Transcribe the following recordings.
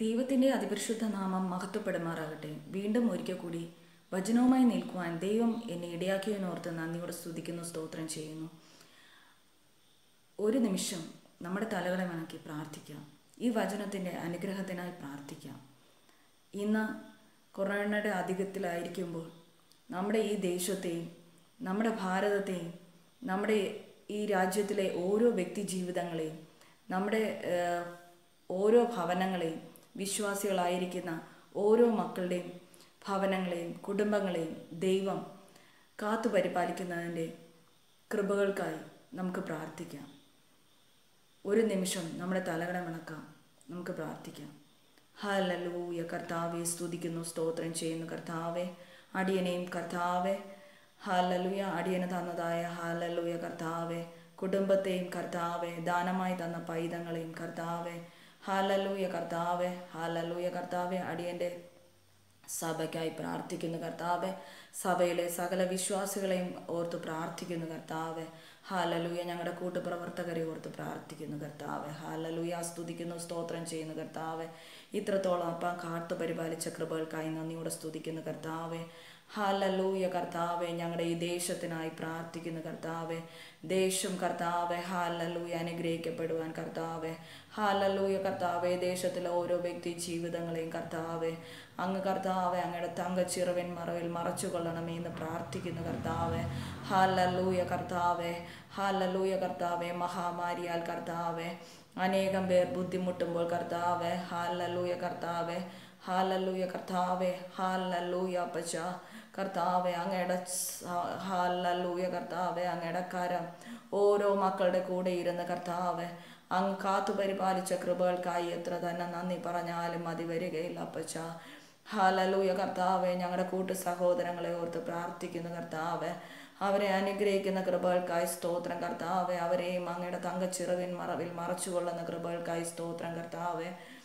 ദൈവത്തിൻ്റെ അതിപരിശുദ്ധ നാമം മഹത്വപ്പെടുമാറാകട്ടെ വീണ്ടും ഒരിക്കൽ കൂടി വചനവുമായി നിൽക്കുവാൻ ദൈവം എന്നെ ഇടയാക്കിയതിനോർത്ത് നന്ദിയോടെ സ്തുതിക്കുന്നു സ്തോത്രം ചെയ്യുന്നു ഒരു നിമിഷം നമ്മുടെ തലകളെ വണക്കി പ്രാർത്ഥിക്കാം ഈ വചനത്തിൻ്റെ അനുഗ്രഹത്തിനായി പ്രാർത്ഥിക്കാം ഇന്ന് കൊറോണയുടെ അധികത്തിലായിരിക്കുമ്പോൾ നമ്മുടെ ഈ ദേശത്തെയും നമ്മുടെ ഭാരതത്തെയും നമ്മുടെ ഈ രാജ്യത്തിലെ ഓരോ വ്യക്തി ജീവിതങ്ങളെയും നമ്മുടെ ഏഹ്, ഓരോ ഭവനങ്ങളെയും വിശ്വാസികളായിരിക്കുന്ന ഓരോ മക്കളുടെയും ഭവനങ്ങളെയും കുടുംബങ്ങളെയും ദൈവം കാത്തു പരിപാലിക്കുന്നതിൻ്റെ കൃപകൾക്കായി നമുക്ക് പ്രാർത്ഥിക്കാം ഒരു നിമിഷം നമ്മുടെ തലകളെ മണക്കാം നമുക്ക് പ്രാർത്ഥിക്കാം ഹലലൂയ കർത്താവെ സ്തുതിക്കുന്നു സ്തോത്രം ചെയ്യുന്നു കർത്താവെ അടിയനെയും കർത്താവെ ഹാലലുയ അടിയന് തന്നതായ ഹാലലുയ കർത്താവെ കുടുംബത്തെയും കർത്താവെ ദാനമായി തന്ന പൈതങ്ങളെയും കർത്താവെ ഹാലലൂയ കർത്താവെ ഹാലലൂയ കർത്താവെ അടിയൻ്റെ സഭയ്ക്കായി പ്രാർത്ഥിക്കുന്നു കർത്താവെ സഭയിലെ സകല വിശ്വാസികളെയും ഓർത്ത് പ്രാർത്ഥിക്കുന്നു കർത്താവെ ഹാലലൂയ ഞങ്ങളുടെ കൂട്ടുപ്രവർത്തകരെ ഓർത്ത് പ്രാർത്ഥിക്കുന്നു കർത്താവെ ഹാലലൂയ സ്തുതിക്കുന്നു സ്തോത്രം ചെയ്യുന്നു കർത്താവെ ഇത്രത്തോളം അപ്പം കാത്തു പരിപാലിച്ച കൃപകൾക്കായി നന്ദിയോടെ സ്തുതിക്കുന്നു കർത്താവെ ഹാലലൂയ കർത്താവെ ഞങ്ങളുടെ ഈ ദേശത്തിനായി പ്രാർത്ഥിക്കുന്നു കർത്താവെ ദേശം കർത്താവെ ഹാലലൂയ അനുഗ്രഹിക്കപ്പെടുവാൻ കർത്താവെ ഹാലലൂയ കർത്താവെ ദേശത്തിലെ ഓരോ വ്യക്തി ജീവിതങ്ങളെയും കർത്താവെ അങ്ങ് കർത്താവെ അങ്ങയുടെ തങ്കച്ചിറവിൻ മറവിൽ മറച്ചു കൊള്ളണമേ എന്ന് പ്രാർത്ഥിക്കുന്നു കർത്താവെ ഹാലലൂയ കർത്താവെ ഹാലലൂയ കർത്താവെ മഹാമാരിയാൽ കർത്താവെ അനേകം പേർ ബുദ്ധിമുട്ടുമ്പോൾ കർത്താവെ ഹാലലൂയ കർത്താവെ ഹാലലൂയ കർത്താവെ ഹാലലൂയ പച്ച കർത്താവെ അങ്ങയുടെ സ- ഹാലലൂയ കർത്താവെ അങ്ങയുടെ കരം ഓരോ മക്കളുടെ കൂടെ ഇരുന്ന് കർത്താവെ അങ്ങ് കാത്തു പരിപാലിച്ച കൃപകൾക്കായി എത്ര തന്നെ നന്ദി പറഞ്ഞാലും മതി വരികയില്ല അപ്പച്ച ഹാലലൂയ കർത്താവെ ഞങ്ങളുടെ കൂട്ടു സഹോദരങ്ങളെ ഓർത്ത് പ്രാർത്ഥിക്കുന്നു കർത്താവെ അവരെ അനുഗ്രഹിക്കുന്ന കൃപകൾക്കായി സ്തോത്രം കർത്താവെ അവരെയും അങ്ങയുടെ തങ്കച്ചിറവിൻ മറവിൽ മറച്ചുകൊള്ളുന്ന കൃപകൾക്കായി സ്തോത്രം കർത്താവെ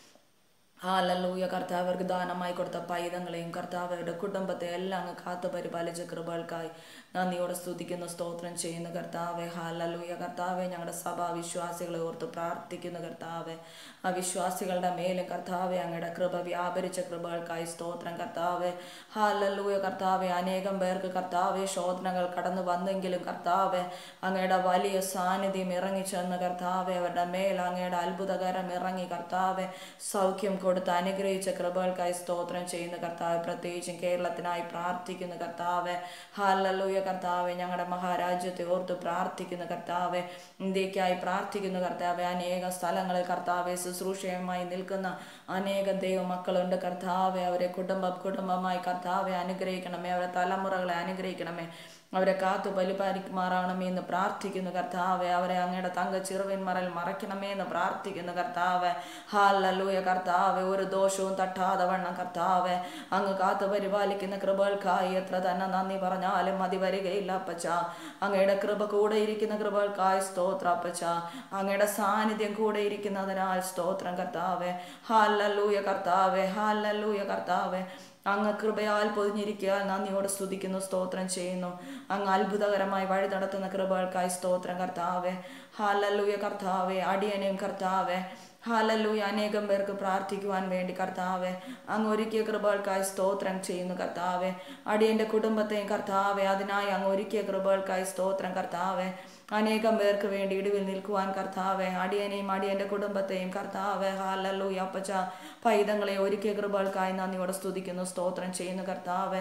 ഹാലലൂയ കർത്താവ് അവർക്ക് ദാനമായി കൊടുത്ത പൈതങ്ങളെയും കർത്താവ് അവരുടെ കുടുംബത്തെ എല്ലാം അങ്ങ് കാത്തു പരിപാലിച്ച കൃപകൾക്കായി നന്ദിയോടെ സ്തുതിക്കുന്നു സ്തോത്രം ചെയ്യുന്നു കർത്താവെ ഹാലലൂയ കർത്താവെ ഞങ്ങളുടെ സഭാ വിശ്വാസികളെ ഓർത്ത് പ്രാർത്ഥിക്കുന്നു കർത്താവെ ആ വിശ്വാസികളുടെ മേലും കർത്താവെ അങ്ങയുടെ കൃപ വ്യാപരിച്ച കൃപകൾക്കായി സ്തോത്രം കർത്താവെ ഹാലലൂയ കർത്താവെ അനേകം പേർക്ക് കർത്താവെ ശോധനകൾ കടന്നു വന്നെങ്കിലും കർത്താവെ അങ്ങയുടെ വലിയ സാന്നിധ്യം ഇറങ്ങിച്ചെന്ന് കർത്താവെ അവരുടെ മേൽ അങ്ങയുടെ അത്ഭുതകരം ഇറങ്ങി കർത്താവെ സൗഖ്യം കൊടുത്ത് അനുഗ്രഹിച്ച കൃപകൾക്കായി സ്തോത്രം ചെയ്യുന്ന കർത്താവ് പ്രത്യേകിച്ചും കേരളത്തിനായി പ്രാർത്ഥിക്കുന്ന കർത്താവ് ഹാലലൂയ കർത്താവ് ഞങ്ങളുടെ മഹാരാജ്യത്തെ ഓർത്ത് പ്രാർത്ഥിക്കുന്ന കർത്താവ് ഇന്ത്യക്കായി പ്രാർത്ഥിക്കുന്ന കർത്താവ് അനേക സ്ഥലങ്ങളിൽ കർത്താവെ ശുശ്രൂഷയുമായി നിൽക്കുന്ന അനേകം ദൈവമക്കളുണ്ട് കർത്താവെ അവരെ കുടുംബം കുടുംബമായി കർത്താവെ അനുഗ്രഹിക്കണമേ അവരെ തലമുറകളെ അനുഗ്രഹിക്കണമേ അവരെ കാത്തു പരിപാലിക്കുമാറാണമേ എന്ന് പ്രാർത്ഥിക്കുന്നു കർത്താവെ അവരെ അങ്ങയുടെ തങ്ക ചിറുവിൻ മറൽ മറയ്ക്കണമേ എന്ന് പ്രാർത്ഥിക്കുന്നു കർത്താവ് ഹാലലൂയ കർത്താവെ ഒരു ദോഷവും തട്ടാതെ വണ്ണം കർത്താവെ അങ്ങ് കാത്തു പരിപാലിക്കുന്ന കൃപകൾക്കായി എത്ര തന്നെ നന്ദി പറഞ്ഞാലും മതി വരികയില്ല അപ്പച്ച അങ്ങയുടെ കൃപ കൂടെ ഇരിക്കുന്ന കൃപകൾക്കായി സ്തോത്ര അപ്പച്ച അങ്ങയുടെ സാന്നിധ്യം കൂടെ ഇരിക്കുന്നതിനാൽ സ്തോത്രം കർത്താവെ ഹാലലൂയ കർത്താവെ ഹാലലൂയ കർത്താവെ അങ്ങ് കൃപയാൽ പൊതിഞ്ഞിരിക്കുക നന്ദിയോടെ സ്തുതിക്കുന്നു സ്തോത്രം ചെയ്യുന്നു അങ്ങ് അത്ഭുതകരമായി വഴി നടത്തുന്ന കൃപകൾക്കായി സ്തോത്രം കർത്താവെ ഹാലല്ലൂയ കർത്താവെ അടിയനെയും കർത്താവെ ഹാലല്ലൂയ അനേകം പേർക്ക് പ്രാർത്ഥിക്കുവാൻ വേണ്ടി കർത്താവെ അങ്ങ് ഒരുക്കിയ കൃപകൾക്കായി സ്തോത്രം ചെയ്യുന്നു കർത്താവെ അടിയന്റെ കുടുംബത്തെയും കർത്താവെ അതിനായി അങ്ങ് ഒരുക്കിയ കൃപകൾക്കായി സ്തോത്രം കർത്താവെ അനേകം പേർക്ക് വേണ്ടി ഇടിവിൽ നിൽക്കുവാൻ കർത്താവെ അടിയനെയും അടിയന്റെ കുടുംബത്തെയും കർത്താവെ ഹാലല്ലൂയ അപ്പച്ച പൈതങ്ങളെ ഒരുക്കിയ കൃപകൾക്കായി നന്ദിയോടെ സ്തുതിക്കുന്നു സ്തോത്രം ചെയ്യുന്നു കർത്താവെ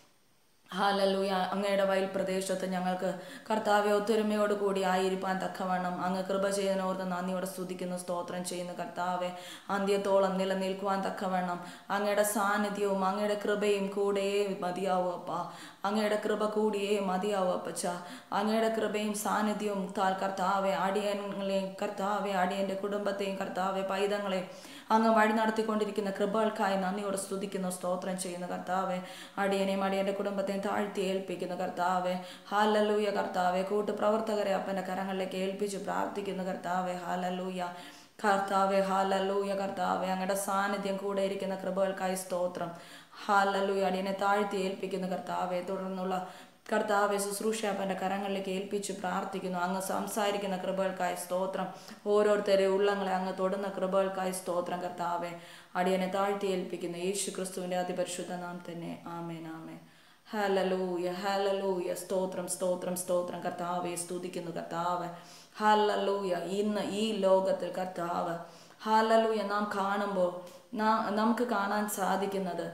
ഹാലല്ലൂയ അങ്ങയുടെ വയൽ പ്രദേശത്ത് ഞങ്ങൾക്ക് കർത്താവെ ഒത്തൊരുമയോട് കൂടി ആയിരിക്കാൻ തക്കവണ്ണം അങ്ങ് കൃപ ചെയ്യുന്നോർത്ത് നന്ദിയോടെ സ്തുതിക്കുന്നു സ്തോത്രം ചെയ്യുന്നു കർത്താവെ അന്ത്യത്തോളം നിലനിൽക്കുവാൻ തക്കവണ്ണം അങ്ങയുടെ സാന്നിധ്യവും അങ്ങയുടെ കൃപയും കൂടെയേ മതിയാവൂ അപ്പ അങ്ങയുടെ കൃപ കൂടിയേ മതിയാവൂ അപ്പച്ച അങ്ങയുടെ കൃപയും സാന്നിധ്യവും താൽ കർത്താവെ അടിയങ്ങളെയും കർത്താവെ അടിയന്റെ കുടുംബത്തെയും കർത്താവെ പൈതങ്ങളെയും അങ്ങ് വഴി നടത്തിക്കൊണ്ടിരിക്കുന്ന കൃപകൾക്കായി നന്ദിയോടെ സ്തുതിക്കുന്നു സ്തോത്രം ചെയ്യുന്നു കർത്താവെ അടിയനെയും അടിയന്റെ കുടുംബത്തെയും താഴ്ത്തി ഏൽപ്പിക്കുന്നു കർത്താവെ ഹാലലൂയ കർത്താവെ കൂട്ടുപ്രവർത്തകരെ അപ്പന്റെ കരങ്ങളിലേക്ക് ഏൽപ്പിച്ച് പ്രാർത്ഥിക്കുന്നു കർത്താവെ ഹാലലൂയ കർത്താവെ ഹാലലൂയ കർത്താവെ അങ്ങയുടെ സാന്നിധ്യം കൂടെ ഇരിക്കുന്ന കൃപകൾക്കായി സ്തോത്രം ഹാലലൂയ അടിയനെ താഴ്ത്തി ഏൽപ്പിക്കുന്ന കർത്താവെ തുടർന്നുള്ള കർത്താവെ ശുശ്രൂഷാപ്പൻ്റെ കരങ്ങളിലേക്ക് ഏൽപ്പിച്ച് പ്രാർത്ഥിക്കുന്നു അങ്ങ് സംസാരിക്കുന്ന കൃപകൾക്കായി സ്തോത്രം ഓരോരുത്തരെ ഉള്ളങ്ങളെ അങ്ങ് തൊടുന്ന കൃപകൾക്കായി സ്തോത്രം കർത്താവെ അടിയനെ താഴ്ത്തി ഏൽപ്പിക്കുന്നു യേശു ക്രിസ്തുവിൻ്റെ അതിപരിശുദ്ധ നാം തന്നെ ആമേൻ ആമേൻ ഹലലൂയ ഹലലൂയ സ്തോത്രം സ്തോത്രം സ്തോത്രം കർത്താവെ സ്തുതിക്കുന്നു കർത്താവ് ഹലലൂയ ഇന്ന് ഈ ലോകത്തിൽ കർത്താവ് ഹലലൂയ നാം കാണുമ്പോൾ നാം നമുക്ക് കാണാൻ സാധിക്കുന്നത്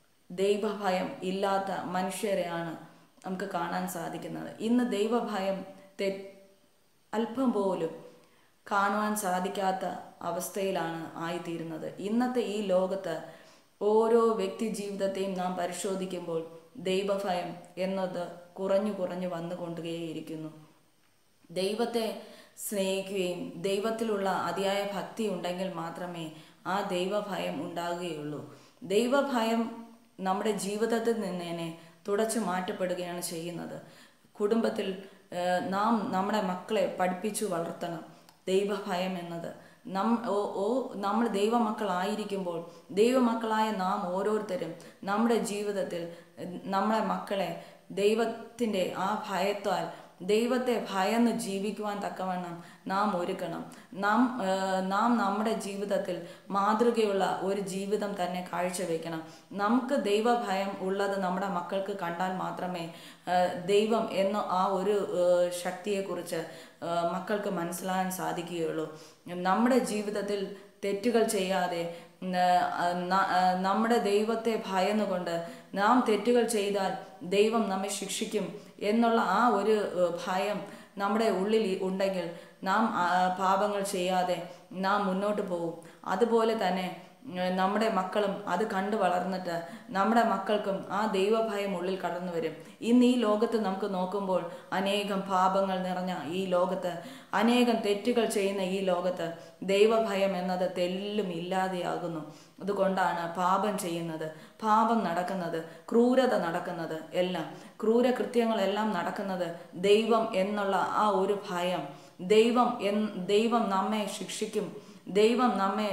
ദൈവഭയം ഇല്ലാത്ത മനുഷ്യരെയാണ് നമുക്ക് കാണാൻ സാധിക്കുന്നത് ഇന്ന് ദൈവഭയം തെ അല്പം പോലും കാണുവാൻ സാധിക്കാത്ത അവസ്ഥയിലാണ് ആയിത്തീരുന്നത് ഇന്നത്തെ ഈ ലോകത്ത് ഓരോ വ്യക്തി ജീവിതത്തെയും നാം പരിശോധിക്കുമ്പോൾ ദൈവഭയം എന്നത് കുറഞ്ഞു കുറഞ്ഞു വന്നുകൊണ്ടേയിരിക്കുന്നു ദൈവത്തെ സ്നേഹിക്കുകയും ദൈവത്തിലുള്ള അതിയായ ഭക്തി ഉണ്ടെങ്കിൽ മാത്രമേ ആ ദൈവഭയം ഉണ്ടാകുകയുള്ളൂ ദൈവഭയം നമ്മുടെ ജീവിതത്തിൽ നിന്നേനെ തുടച്ചു മാറ്റപ്പെടുകയാണ് ചെയ്യുന്നത് കുടുംബത്തിൽ ഏഹ്, നാം നമ്മുടെ മക്കളെ പഠിപ്പിച്ചു വളർത്തണം ദൈവഭയം എന്നത് നം ഓ ഓ നമ്മൾ ദൈവമക്കളായിരിക്കുമ്പോൾ ദൈവമക്കളായ നാം ഓരോരുത്തരും നമ്മുടെ ജീവിതത്തിൽ ഏഹ്, നമ്മളെ മക്കളെ ദൈവത്തിൻ്റെ ആ ഭയത്താൽ ദൈവത്തെ ഭയന്ന് ജീവിക്കുവാൻ തക്കവണ്ണം നാം ഒരുക്കണം നാം ഏഹ്, നാം നമ്മുടെ ജീവിതത്തിൽ മാതൃകയുള്ള ഒരു ജീവിതം തന്നെ കാഴ്ചവെക്കണം നമുക്ക് ദൈവഭയം ഉള്ളത് നമ്മുടെ മക്കൾക്ക് കണ്ടാൽ മാത്രമേ ഏഹ്, ദൈവം എന്ന ആ ഒരു ഏഹ്, ശക്തിയെക്കുറിച്ച് ഏഹ്, മക്കൾക്ക് മനസ്സിലാകാൻ സാധിക്കുകയുള്ളൂ നമ്മുടെ ജീവിതത്തിൽ തെറ്റുകൾ ചെയ്യാതെ ഉം, ഏഹ്, ന- ഏഹ്, നമ്മുടെ ദൈവത്തെ ഭയന്നുകൊണ്ട് നാം തെറ്റുകൾ ചെയ്താൽ ദൈവം നമ്മെ ശിക്ഷിക്കും എന്നുള്ള ആ ഒരു ഏഹ്, ഭയം നമ്മുടെ ഉള്ളിൽ ഉണ്ടെങ്കിൽ നാം ആ, പാപങ്ങൾ ചെയ്യാതെ നാം മുന്നോട്ട് പോകും അതുപോലെ തന്നെ ഏഹ്, നമ്മുടെ മക്കളും അത് കണ്ടു വളർന്നിട്ട് നമ്മുടെ മക്കൾക്കും ആ ദൈവഭയം ഉള്ളിൽ കടന്നു വരും ഇന്ന് ഈ ലോകത്ത് നമുക്ക് നോക്കുമ്പോൾ അനേകം പാപങ്ങൾ നിറഞ്ഞ ഈ ലോകത്ത് അനേകം തെറ്റുകൾ ചെയ്യുന്ന ഈ ലോകത്ത് ദൈവഭയം എന്നത് തെല്ലും ഇല്ലാതെയാകുന്നു അതുകൊണ്ടാണ് പാപം ചെയ്യുന്നത് പാപം നടക്കുന്നത് ക്രൂരത നടക്കുന്നത് എല്ലാം ക്രൂരകൃത്യങ്ങളെല്ലാം നടക്കുന്നത് ദൈവം എന്നുള്ള ആ ഒരു ഭയം ദൈവം എൻ ദൈവം നമ്മെ ശിക്ഷിക്കും ദൈവം നമ്മെ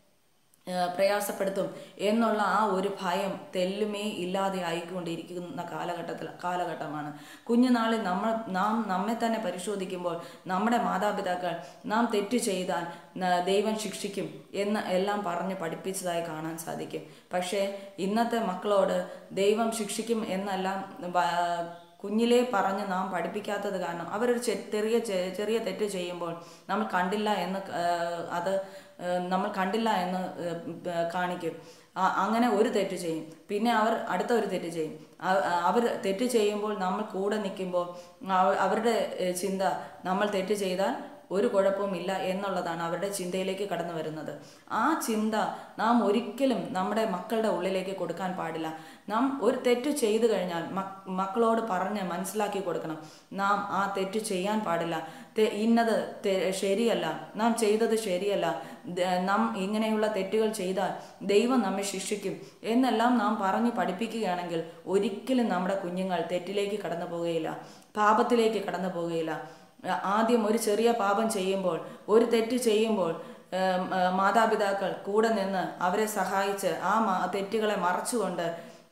ഏഹ് പ്രയാസപ്പെടുത്തും എന്നുള്ള ആ ഒരു ഭയം തെല്ലുമേ ഇല്ലാതെ ആയിക്കൊണ്ടിരിക്കുന്ന കാലഘട്ടത്തിൽ കാലഘട്ടമാണ് കുഞ്ഞുനാളിൽ നമ്മൾ നാം നമ്മെ തന്നെ പരിശോധിക്കുമ്പോൾ നമ്മുടെ മാതാപിതാക്കൾ നാം തെറ്റ് ചെയ്താൽ ന- ദൈവം ശിക്ഷിക്കും എന്ന് എല്ലാം പറഞ്ഞ് പഠിപ്പിച്ചതായി കാണാൻ സാധിക്കും പക്ഷേ ഇന്നത്തെ മക്കളോട് ദൈവം ശിക്ഷിക്കും എന്നെല്ലാം വ- കുഞ്ഞിലേ പറഞ്ഞ് നാം പഠിപ്പിക്കാത്തത് കാരണം അവരൊരു ചെ- ചെറിയ ചെ- ചെറിയ തെറ്റ് ചെയ്യുമ്പോൾ നമ്മൾ കണ്ടില്ല എന്ന് ഏഹ്, അത് ഏഹ്, നമ്മൾ കണ്ടില്ല എന്ന് ഏഹ്, ഏഹ്, കാണിക്കും ആ- അങ്ങനെ ഒരു തെറ്റ് ചെയ്യും പിന്നെ അവർ അടുത്ത ഒരു തെറ്റ് ചെയ്യും അവ- അവർ തെറ്റ് ചെയ്യുമ്പോൾ നമ്മൾ കൂടെ നിൽക്കുമ്പോൾ അവ- അവരുടെ ഏഹ്, ചിന്ത നമ്മൾ തെറ്റ് ചെയ്താൽ ഒരു കുഴപ്പവും ഇല്ല എന്നുള്ളതാണ് അവരുടെ ചിന്തയിലേക്ക് കടന്നു വരുന്നത് ആ ചിന്ത നാം ഒരിക്കലും നമ്മുടെ മക്കളുടെ ഉള്ളിലേക്ക് കൊടുക്കാൻ പാടില്ല നാം ഒരു തെറ്റ് ചെയ്തു കഴിഞ്ഞാൽ മക്- മക്കളോട് പറഞ്ഞ് മനസ്സിലാക്കി കൊടുക്കണം നാം ആ തെറ്റ് ചെയ്യാൻ പാടില്ല തെ- ഇന്നത് തെ- ശരിയല്ല നാം ചെയ്തത് ശരിയല്ല ദ- നാം ഇങ്ങനെയുള്ള തെറ്റുകൾ ചെയ്താൽ ദൈവം നമ്മെ ശിക്ഷിക്കും എന്നെല്ലാം നാം പറഞ്ഞു പഠിപ്പിക്കുകയാണെങ്കിൽ ഒരിക്കലും നമ്മുടെ കുഞ്ഞുങ്ങൾ തെറ്റിലേക്ക് കടന്നു പോവുകയില്ല പാപത്തിലേക്ക് കടന്നു പോവുകയില്ല ആദ്യം ഒരു ചെറിയ പാപം ചെയ്യുമ്പോൾ ഒരു തെറ്റ് ചെയ്യുമ്പോൾ ഏം, ഏ, മാതാപിതാക്കൾ കൂടെ നിന്ന് അവരെ സഹായിച്ച് ആ മാ- തെറ്റുകളെ മറച്ചുകൊണ്ട്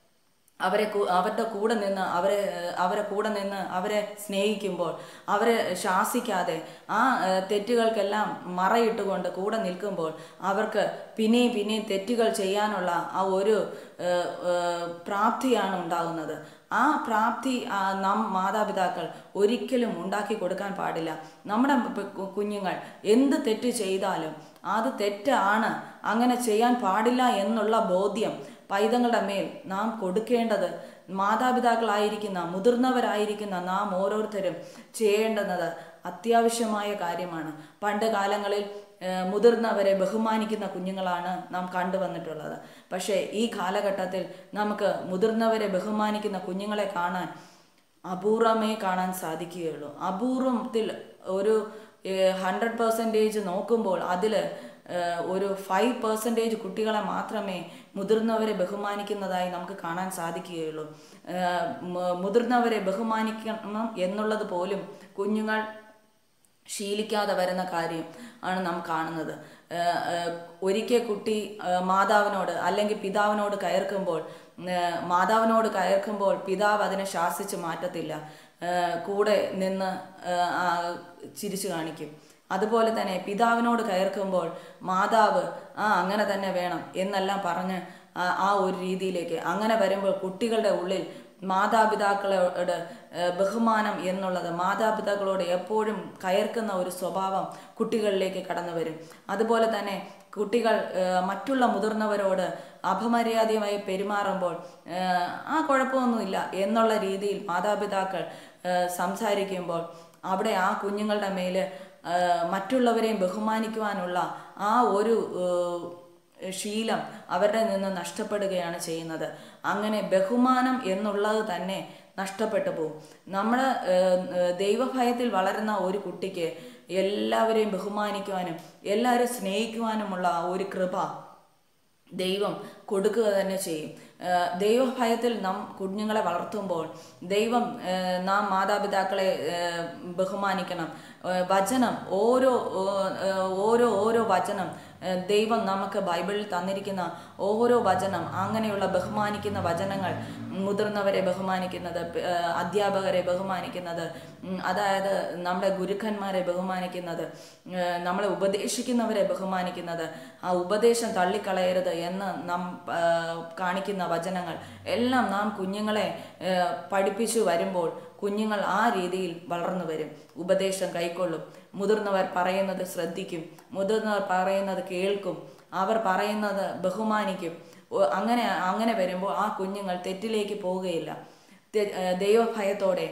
അവരെ കൂ- അവരുടെ കൂടെ നിന്ന് അവരെ ഏഹ്, അവരെ കൂടെ നിന്ന് അവരെ സ്നേഹിക്കുമ്പോൾ അവരെ ശാസിക്കാതെ ആ ഏഹ്, തെറ്റുകൾക്കെല്ലാം മറയിട്ടുകൊണ്ട് കൂടെ നിൽക്കുമ്പോൾ അവർക്ക് പിന്നെയും പിന്നെയും തെറ്റുകൾ ചെയ്യാനുള്ള ആ ഒരു ഏഹ്, ഏഹ്, പ്രാപ്തിയാണ് ഉണ്ടാകുന്നത് ആ പ്രാപ്തി ആ, നാം മാതാപിതാക്കൾ ഒരിക്കലും ഉണ്ടാക്കി കൊടുക്കാൻ പാടില്ല നമ്മുടെ പ- കു- കുഞ്ഞുങ്ങൾ എന്ത് തെറ്റ് ചെയ്താലും അത് തെറ്റാണ് അങ്ങനെ ചെയ്യാൻ പാടില്ല എന്നുള്ള ബോധ്യം പൈതങ്ങളുടെ മേൽ നാം കൊടുക്കേണ്ടത് മാതാപിതാക്കളായിരിക്കുന്ന മുതിർന്നവരായിരിക്കുന്ന നാം ഓരോരുത്തരും ചെയ്യേണ്ടുന്നത് അത്യാവശ്യമായ കാര്യമാണ് പണ്ട് കാലങ്ങളിൽ ഏഹ്, മുതിർന്നവരെ ബഹുമാനിക്കുന്ന കുഞ്ഞുങ്ങളാണ് നാം കണ്ടുവന്നിട്ടുള്ളത് പക്ഷേ ഈ കാലഘട്ടത്തിൽ നമുക്ക് മുതിർന്നവരെ ബഹുമാനിക്കുന്ന കുഞ്ഞുങ്ങളെ കാണാൻ അപൂർവമേ കാണാൻ സാധിക്കുകയുള്ളൂ അപൂർവത്തിൽ ഒരു ഹൺഡ്രഡ് പെർസെൻറ്റേജ് നോക്കുമ്പോൾ അതിൽ ഒരു ഫൈവ് പെർസെൻറ്റേജ് കുട്ടികളെ മാത്രമേ മുതിർന്നവരെ ബഹുമാനിക്കുന്നതായി നമുക്ക് കാണാൻ സാധിക്കുകയുള്ളൂ ഏഹ് മു- മുതിർന്നവരെ ബഹുമാനിക്കണം എന്നുള്ളത് പോലും കുഞ്ഞുങ്ങൾ ശീലിക്കാതെ വരുന്ന കാര്യം ആണ് നാം കാണുന്നത് ഏഹ്, ഏഹ്, ഒരിക്കൽ കുട്ടി ഏഹ്, മാതാവിനോട് അല്ലെങ്കിൽ പിതാവിനോട് കയർക്കുമ്പോൾ ഏഹ്, മാതാവിനോട് കയർക്കുമ്പോൾ പിതാവ് അതിനെ ശാസിച്ച് മാറ്റത്തില്ല ഏഹ്, കൂടെ നിന്ന് ഏഹ്, ആ, ചിരിച്ചു കാണിക്കും അതുപോലെ തന്നെ പിതാവിനോട് കയർക്കുമ്പോൾ മാതാവ് ആ അങ്ങനെ തന്നെ വേണം എന്നെല്ലാം പറഞ്ഞ് ആ ആ ഒരു രീതിയിലേക്ക് അങ്ങനെ വരുമ്പോൾ കുട്ടികളുടെ ഉള്ളിൽ മാതാപിതാക്കളോട് ഏഹ്, ബഹുമാനം എന്നുള്ളത് മാതാപിതാക്കളോട് എപ്പോഴും കയർക്കുന്ന ഒരു സ്വഭാവം കുട്ടികളിലേക്ക് കടന്നു വരും അതുപോലെ തന്നെ കുട്ടികൾ ഏഹ്, മറ്റുള്ള മുതിർന്നവരോട് അപമര്യാദയുമായി പെരുമാറുമ്പോൾ ഏഹ്, ആ കുഴപ്പമൊന്നുമില്ല എന്നുള്ള രീതിയിൽ മാതാപിതാക്കൾ ഏഹ്, സംസാരിക്കുമ്പോൾ അവിടെ ആ കുഞ്ഞുങ്ങളുടെ മേല് ഏഹ്, മറ്റുള്ളവരെയും ബഹുമാനിക്കുവാനുള്ള ആ ഒരു ഏഹ്, ശീലം അവരുടെ നിന്ന് നഷ്ടപ്പെടുകയാണ് ചെയ്യുന്നത് അങ്ങനെ ബഹുമാനം എന്നുള്ളത് തന്നെ നഷ്ടപ്പെട്ടു പോകും നമ്മൾ ദൈവഭയത്തിൽ വളരുന്ന ഒരു കുട്ടിക്ക് എല്ലാവരെയും ബഹുമാനിക്കുവാനും എല്ലാവരും സ്നേഹിക്കുവാനുമുള്ള ആ ഒരു കൃപ ദൈവം കൊടുക്കുക തന്നെ ചെയ്യും ഏഹ് ദൈവഭയത്തിൽ നാം കുഞ്ഞുങ്ങളെ വളർത്തുമ്പോൾ ദൈവം ഏഹ് നാം മാതാപിതാക്കളെ ഏഹ് ബഹുമാനിക്കണം ഏഹ് വചനം ഓരോ ഏഹ് ഓരോ ഓരോ വചനം ഏഹ് ദൈവം നമുക്ക് ബൈബിളിൽ തന്നിരിക്കുന്ന ഓരോ വചനം അങ്ങനെയുള്ള ബഹുമാനിക്കുന്ന വചനങ്ങൾ മുതിർന്നവരെ ബഹുമാനിക്കുന്നത് ഏഹ് അധ്യാപകരെ ബഹുമാനിക്കുന്നത് ഉം, അതായത് നമ്മുടെ ഗുരുക്കന്മാരെ ബഹുമാനിക്കുന്നത് ഏഹ് നമ്മളെ ഉപദേശിക്കുന്നവരെ ബഹുമാനിക്കുന്നത് ആ ഉപദേശം തള്ളിക്കളയരുത് എന്ന് നാം ഏഹ് കാണിക്കുന്ന വചനങ്ങൾ എല്ലാം നാം കുഞ്ഞുങ്ങളെ ഏഹ് പഠിപ്പിച്ചു വരുമ്പോൾ കുഞ്ഞുങ്ങൾ ആ രീതിയിൽ വളർന്നു വരും ഉപദേശം കൈക്കൊള്ളും മുതിർന്നവർ പറയുന്നത് ശ്രദ്ധിക്കും മുതിർന്നവർ പറയുന്നത് കേൾക്കും അവർ പറയുന്നത് ബഹുമാനിക്കും ഓ- അങ്ങനെ അങ്ങനെ വരുമ്പോൾ ആ കുഞ്ഞുങ്ങൾ തെറ്റിലേക്ക് പോവുകയില്ല തെ- ഏഹ് ദൈവഭയത്തോടെ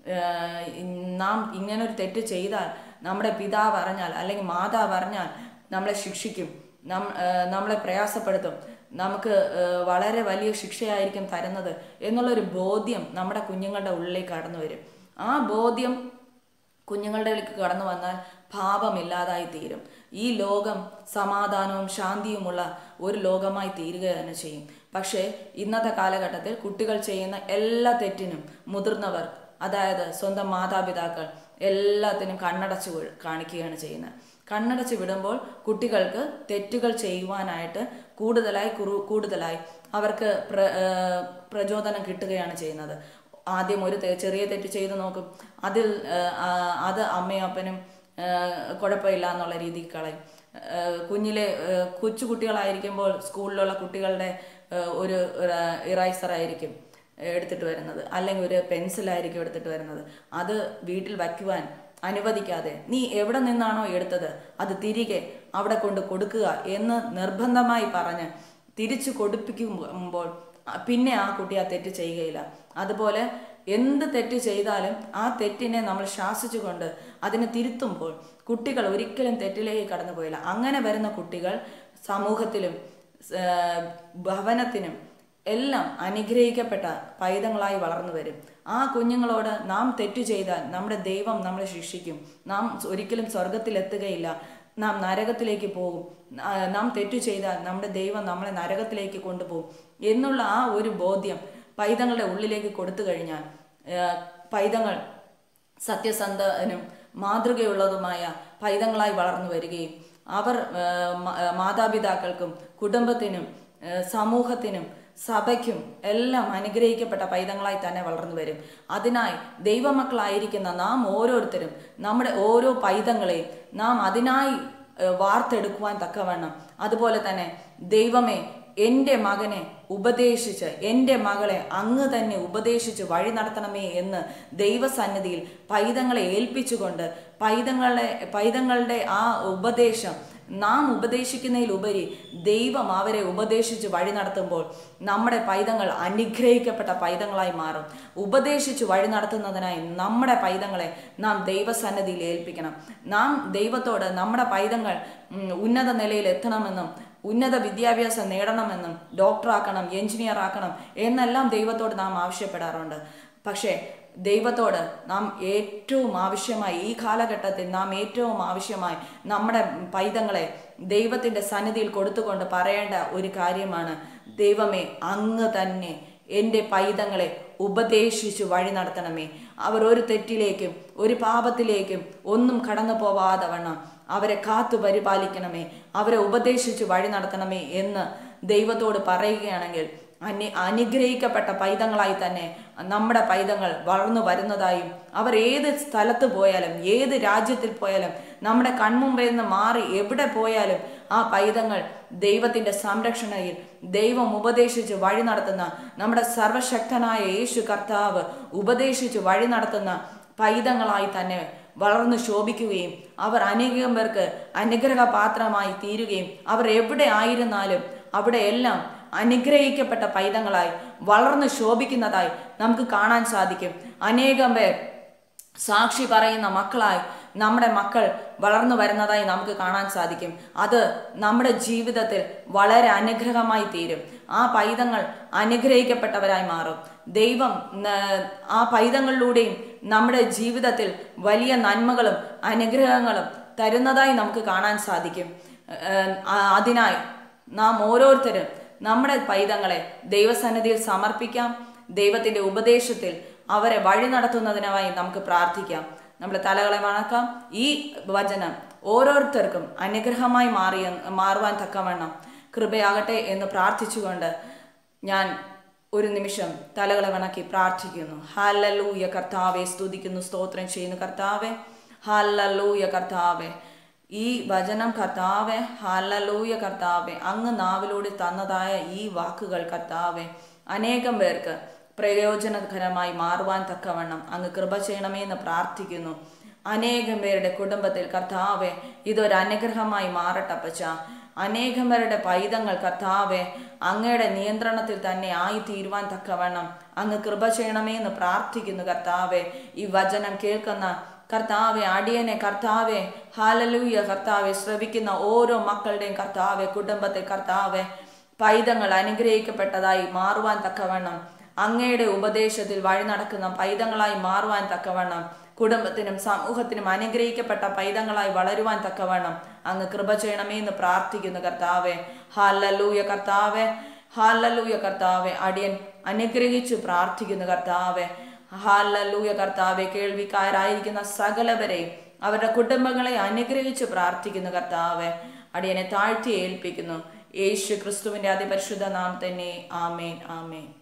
ഏഹ് നാം ഇങ്ങനൊരു തെറ്റ് ചെയ്താൽ നമ്മുടെ പിതാവ് അറിഞ്ഞാൽ അല്ലെങ്കിൽ മാതാവ് അറിഞ്ഞാൽ നമ്മളെ ശിക്ഷിക്കും നം ഏഹ് നമ്മളെ പ്രയാസപ്പെടുത്തും നമുക്ക് ഏഹ് വളരെ വലിയ ശിക്ഷയായിരിക്കും തരുന്നത് എന്നുള്ളൊരു ബോധ്യം നമ്മുടെ കുഞ്ഞുങ്ങളുടെ ഉള്ളിലേക്ക് കടന്നു വരും ആ ബോധ്യം കുഞ്ഞുങ്ങളുടെ ഇടയ്ക്ക് കടന്നു വന്നാൽ പാപമില്ലാതായി തീരും ഈ ലോകം സമാധാനവും ശാന്തിയുമുള്ള ഒരു ലോകമായി തീരുക തന്നെ ചെയ്യും പക്ഷേ ഇന്നത്തെ കാലഘട്ടത്തിൽ കുട്ടികൾ ചെയ്യുന്ന എല്ലാ തെറ്റിനും മുതിർന്നവർ അതായത് സ്വന്തം മാതാപിതാക്കൾ എല്ലാത്തിനും കണ്ണടച്ച് വീ- കാണിക്കുകയാണ് ചെയ്യുന്നത് കണ്ണടച്ച് വിടുമ്പോൾ കുട്ടികൾക്ക് തെറ്റുകൾ ചെയ്യുവാനായിട്ട് കൂടുതലായി കുറു- കൂടുതലായി അവർക്ക് പ്ര ഏഹ് പ്രചോദനം കിട്ടുകയാണ് ചെയ്യുന്നത് ആദ്യം ഒരു തെ- ചെറിയ തെറ്റ് ചെയ്ത് നോക്കും അതിൽ ഏഹ്, ആ, അത് അമ്മയും അപ്പനും ഏഹ്, കുഴപ്പമില്ല എന്നുള്ള രീതിക്ക് കളയും ഏഹ്, കുഞ്ഞിലെ ഏഹ്, കൊച്ചു കുട്ടികളായിരിക്കുമ്പോൾ സ്കൂളിലുള്ള കുട്ടികളുടെ ഏഹ്, ഒരു ഇറൈസർ ആയിരിക്കും എടുത്തിട്ട് വരുന്നത് അല്ലെങ്കിൽ ഒരു പെൻസിലായിരിക്കും എടുത്തിട്ട് വരുന്നത് അത് വീട്ടിൽ വയ്ക്കുവാൻ അനുവദിക്കാതെ നീ എവിടെ നിന്നാണോ എടുത്തത് അത് തിരികെ അവിടെ കൊണ്ട് കൊടുക്കുക എന്ന് നിർബന്ധമായി പറഞ്ഞ് തിരിച്ചു കൊടുപ്പിക്കുമ്പോൾ പിന്നെ ആ കുട്ടി ആ തെറ്റ് ചെയ്യുകയില്ല അതുപോലെ എന്ത് തെറ്റ് ചെയ്താലും ആ തെറ്റിനെ നമ്മൾ ശാസിച്ചുകൊണ്ട് അതിനെ തിരുത്തുമ്പോൾ കുട്ടികൾ ഒരിക്കലും തെറ്റിലേക്ക് കടന്നു പോയില്ല അങ്ങനെ വരുന്ന കുട്ടികൾ സമൂഹത്തിലും ഏഹ്, ഭവനത്തിനും എല്ലാം അനുഗ്രഹിക്കപ്പെട്ട പൈതങ്ങളായി വളർന്നു വരും ആ കുഞ്ഞുങ്ങളോട് നാം തെറ്റു ചെയ്താൽ നമ്മുടെ ദൈവം നമ്മളെ ശിക്ഷിക്കും നാം ഒരിക്കലും സ്വർഗത്തിലെത്തുകയില്ല നാം നരകത്തിലേക്ക് പോകും ആ, നാം തെറ്റു ചെയ്താൽ നമ്മുടെ ദൈവം നമ്മളെ നരകത്തിലേക്ക് കൊണ്ടുപോകും എന്നുള്ള ആ ഒരു ബോധ്യം പൈതങ്ങളുടെ ഉള്ളിലേക്ക് കൊടുത്തു കഴിഞ്ഞാൽ ആ, പൈതങ്ങൾ സത്യസന്ധനും മാതൃകയുള്ളതുമായ പൈതങ്ങളായി വളർന്നു വരികയും അവർ ആ, മ- ആ, മാതാപിതാക്കൾക്കും കുടുംബത്തിനും ആ, സമൂഹത്തിനും സഭയ്ക്കും എല്ലാം അനുഗ്രഹിക്കപ്പെട്ട പൈതങ്ങളായി തന്നെ വളർന്നു വരും അതിനായി ദൈവമക്കളായിരിക്കുന്ന നാം ഓരോരുത്തരും നമ്മുടെ ഓരോ പൈതങ്ങളെയും നാം അതിനായി ഏഹ്, വാർത്തെടുക്കുവാൻ തക്കവണ്ണം അതുപോലെ തന്നെ ദൈവമേ എൻ്റെ മകനെ ഉപദേശിച്ച് എൻ്റെ മകളെ അങ്ങ് തന്നെ ഉപദേശിച്ച് വഴി നടത്തണമേ എന്ന് ദൈവസന്നിധിയിൽ പൈതങ്ങളെ ഏൽപ്പിച്ചുകൊണ്ട് പൈതങ്ങളെ പൈതങ്ങളുടെ ആ ഉപദേശം നാം ഉപദേശിക്കുന്നതിലുപരി ദൈവം അവരെ ഉപദേശിച്ച് വഴി നടത്തുമ്പോൾ നമ്മുടെ പൈതങ്ങൾ അനുഗ്രഹിക്കപ്പെട്ട പൈതങ്ങളായി മാറും ഉപദേശിച്ച് വഴി നടത്തുന്നതിനായി നമ്മുടെ പൈതങ്ങളെ നാം ദൈവസന്നിധിയിൽ ഏൽപ്പിക്കണം നാം ദൈവത്തോട് നമ്മുടെ പൈതങ്ങൾ ഉം, ഉന്നത നിലയിൽ എത്തണമെന്നും ഉന്നത വിദ്യാഭ്യാസം നേടണമെന്നും ഡോക്ടറാക്കണം എഞ്ചിനീയർ ആക്കണം എന്നെല്ലാം ദൈവത്തോട് നാം ആവശ്യപ്പെടാറുണ്ട് പക്ഷേ ദൈവത്തോട് നാം ഏറ്റവും ആവശ്യമായി ഈ കാലഘട്ടത്തിൽ നാം ഏറ്റവും ആവശ്യമായി നമ്മുടെ പൈതങ്ങളെ ദൈവത്തിൻ്റെ സന്നിധിയിൽ കൊടുത്തുകൊണ്ട് പറയേണ്ട ഒരു കാര്യമാണ് ദൈവമേ അങ്ങ് തന്നെ എൻ്റെ പൈതങ്ങളെ ഉപദേശിച്ചു വഴി നടത്തണമേ അവർ ഒരു തെറ്റിലേക്കും ഒരു പാപത്തിലേക്കും ഒന്നും കടന്നു പോവാതെ വണ്ണം അവരെ കാത്തു പരിപാലിക്കണമേ അവരെ ഉപദേശിച്ചു വഴി നടത്തണമേ എന്ന് ദൈവത്തോട് പറയുകയാണെങ്കിൽ അനി അനുഗ്രഹിക്കപ്പെട്ട പൈതങ്ങളായി തന്നെ നമ്മുടെ പൈതങ്ങൾ വളർന്നു വരുന്നതായും അവർ ഏത് സ്ഥലത്ത് പോയാലും ഏത് രാജ്യത്തിൽ പോയാലും നമ്മുടെ കൺമുമ്പിൽ നിന്ന് മാറി എവിടെ പോയാലും ആ പൈതങ്ങൾ ദൈവത്തിൻ്റെ സംരക്ഷണയിൽ ദൈവം ഉപദേശിച്ച് വഴി നടത്തുന്ന നമ്മുടെ സർവശക്തനായ യേശു കർത്താവ് ഉപദേശിച്ച് വഴി നടത്തുന്ന പൈതങ്ങളായി തന്നെ വളർന്നു ശോഭിക്കുകയും അവർ അനേകം പേർക്ക് അനുഗ്രഹപാത്രമായി തീരുകയും അവർ എവിടെ ആയിരുന്നാലും അവിടെ എല്ലാം അനുഗ്രഹിക്കപ്പെട്ട പൈതങ്ങളായി വളർന്നു ശോഭിക്കുന്നതായി നമുക്ക് കാണാൻ സാധിക്കും അനേകം പേർ സാക്ഷി പറയുന്ന മക്കളായി നമ്മുടെ മക്കൾ വളർന്നു വരുന്നതായി നമുക്ക് കാണാൻ സാധിക്കും അത് നമ്മുടെ ജീവിതത്തിൽ വളരെ അനുഗ്രഹമായി തീരും ആ പൈതങ്ങൾ അനുഗ്രഹിക്കപ്പെട്ടവരായി മാറും ദൈവം ന- ആ പൈതങ്ങളിലൂടെയും നമ്മുടെ ജീവിതത്തിൽ വലിയ നന്മകളും അനുഗ്രഹങ്ങളും തരുന്നതായി നമുക്ക് കാണാൻ സാധിക്കും ഏഹ് ആ- അതിനായി നാം ഓരോരുത്തരും നമ്മുടെ പൈതങ്ങളെ ദൈവസന്നിധിയിൽ സമർപ്പിക്കാം ദൈവത്തിൻ്റെ ഉപദേശത്തിൽ അവരെ വഴി നടത്തുന്നതിനായി നമുക്ക് പ്രാർത്ഥിക്കാം നമ്മുടെ തലകളെ വണക്കാം ഈ വചനം ഓരോരുത്തർക്കും അനുഗ്രഹമായി മാറിയ മാറുവാൻ തക്കവണ്ണം കൃപയാകട്ടെ എന്ന് പ്രാർത്ഥിച്ചുകൊണ്ട് ഞാൻ ഒരു നിമിഷം തലകളെ വണക്കി പ്രാർത്ഥിക്കുന്നു ഹാലലൂയ കർത്താവെ സ്തുതിക്കുന്നു സ്തോത്രം ചെയ്യുന്നു കർത്താവെ ഹാലലൂയ കർത്താവെ ഈ വചനം കർത്താവെ ഹാലലൂയ കർത്താവെ അങ്ങ് നാവിലൂടെ തന്നതായ ഈ വാക്കുകൾ കർത്താവെ അനേകം പേർക്ക് പ്രയോജനകരമായി മാറുവാൻ തക്കവണ്ണം അങ്ങ് കൃപ ചെയ്യണമേ എന്ന് പ്രാർത്ഥിക്കുന്നു അനേകം പേരുടെ കുടുംബത്തിൽ കർത്താവെ ഇതൊരു അനുഗ്രഹമായി മാറട്ടെ അപ്പച്ച അനേകം പേരുടെ പൈതങ്ങൾ കർത്താവെ അങ്ങയുടെ നിയന്ത്രണത്തിൽ തന്നെ ആയി തീരുവാൻ തക്കവണ്ണം അങ്ങ് കൃപ ചെയ്യണമേ എന്ന് പ്രാർത്ഥിക്കുന്നു കർത്താവെ ഈ വചനം കേൾക്കുന്ന കർത്താവെ അടിയനെ കർത്താവെ ഹാലലൂയ കർത്താവെ ശ്രവിക്കുന്ന ഓരോ മക്കളുടെയും കർത്താവെ കുടുംബത്തെ കർത്താവെ പൈതങ്ങൾ അനുഗ്രഹിക്കപ്പെട്ടതായി മാറുവാൻ തക്കവണ്ണം അങ്ങയുടെ ഉപദേശത്തിൽ വഴി നടക്കുന്ന പൈതങ്ങളായി മാറുവാൻ തക്കവണ്ണം കുടുംബത്തിനും സമൂഹത്തിനും അനുഗ്രഹിക്കപ്പെട്ട പൈതങ്ങളായി വളരുവാൻ തക്കവണ്ണം അങ്ങ് കൃപ ചെയ്യണമേ എന്ന് പ്രാർത്ഥിക്കുന്നു കർത്താവെ ഹാലലൂയ കർത്താവെ ഹാലലൂയ കർത്താവെ അടിയൻ അനുഗ്രഹിച്ചു പ്രാർത്ഥിക്കുന്നു കർത്താവെ ഹാലലൂയ കർത്താവെ കേൾവിക്കാരായിരിക്കുന്ന സകലവരെയും അവരുടെ കുടുംബങ്ങളെ അനുഗ്രഹിച്ച് പ്രാർത്ഥിക്കുന്നു കർത്താവെ അടിയനെ താഴ്ത്തി ഏൽപ്പിക്കുന്നു യേശു ക്രിസ്തുവിന്റെ അതിപരിശുദ്ധ നാം തന്നെ ആമേൻ ആമേൻ